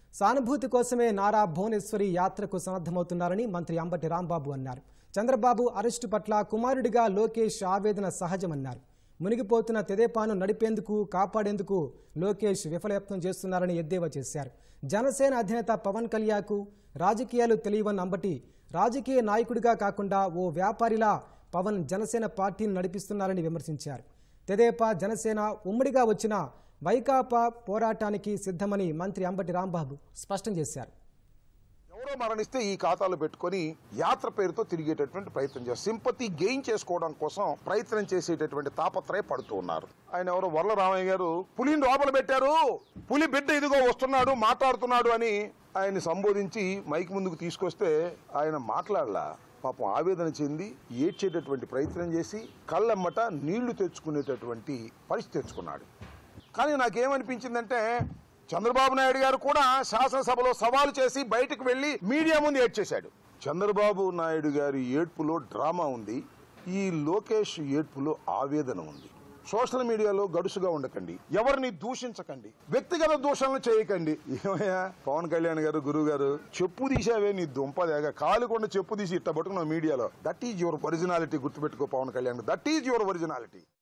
సానుభూతి కోసమే నారా భువనేశ్వరి యాత్రకు సన్నద్ధమవుతున్నారని మంత్రి అంబటి రాంబాబు అన్నారు చంద్రబాబు అరెస్టు పట్ల కుమారుడిగా లోకేష్ ఆవేదన సహజమన్నారు మునిగిపోతున్న తెదేపాను నడిపేందుకు కాపాడేందుకు లోకేష్ విఫలయత్నం చేస్తున్నారని ఎద్దేవా చేశారు జనసేన అధినేత పవన్ కళ్యాణ్కు రాజకీయాలు తెలియవన్న అంబటి రాజకీయ నాయకుడిగా కాకుండా ఓ వ్యాపారిలా పవన్ జనసేన పార్టీని నడిపిస్తున్నారని విమర్శించారు తెదేపా జనసేన ఉమ్మడిగా వచ్చిన వైకాపా పోరాటానికి సిద్ధమని మంత్రి అంబటి రాంబాబు స్పష్టం చేశారు ఎవరో మరణిస్తే ఈ ఖాతాలో పెట్టుకొని యాత్ర పేరుతో తిరిగేటటువంటి ప్రయత్నం చేస్తారు సింపతి గెయిన్ చేసుకోవడం కోసం ప్రయత్నం చేసేటటువంటి తాపత్రయ పడుతూ ఉన్నారు ఆయన ఎవరో వర్ల రామయ్య గారు పులిని లోపల పెట్టారు పులి బిడ్డ ఇదిగో వస్తున్నాడు మాట్లాడుతున్నాడు అని ఆయన్ని సంబోధించి మైక్ ముందుకు తీసుకొస్తే ఆయన మాట్లాడలా పాపం ఆవేదన చెంది ఏడ్చేటటువంటి ప్రయత్నం చేసి కళ్ళెమ్మట నీళ్లు తెచ్చుకునేటటువంటి పరిస్థితి తెచ్చుకున్నాడు కానీ నాకేమనిపించిందంటే చంద్రబాబు నాయుడు గారు కూడా శాసనసభలో సవాలు చేసి బయటకు వెళ్లి మీడియా ముందు ఏడ్చేశాడు చంద్రబాబు నాయుడు గారి ఏడ్పులో డ్రామా ఉంది ఈ లోకేష్ ఏడ్పులో ఆవేదన ఉంది సోషల్ మీడియాలో గడుసుగా ఉండకండి ఎవరిని దూషించకండి వ్యక్తిగత దూషణలు చేయకండి ఏమయ్యా పవన్ కళ్యాణ్ గారు గురువు గారు చెప్పు తీసావే నీ దుంపదేగా కాలు కొండ చెప్పు తీసి ఇట్ట పట్టుకున్నావు మీడియాలో దట్ ఈజ్ యువర్ ఒరిజినాలిటీ గుర్తుపెట్టుకో Pawan Kalyan that is your originality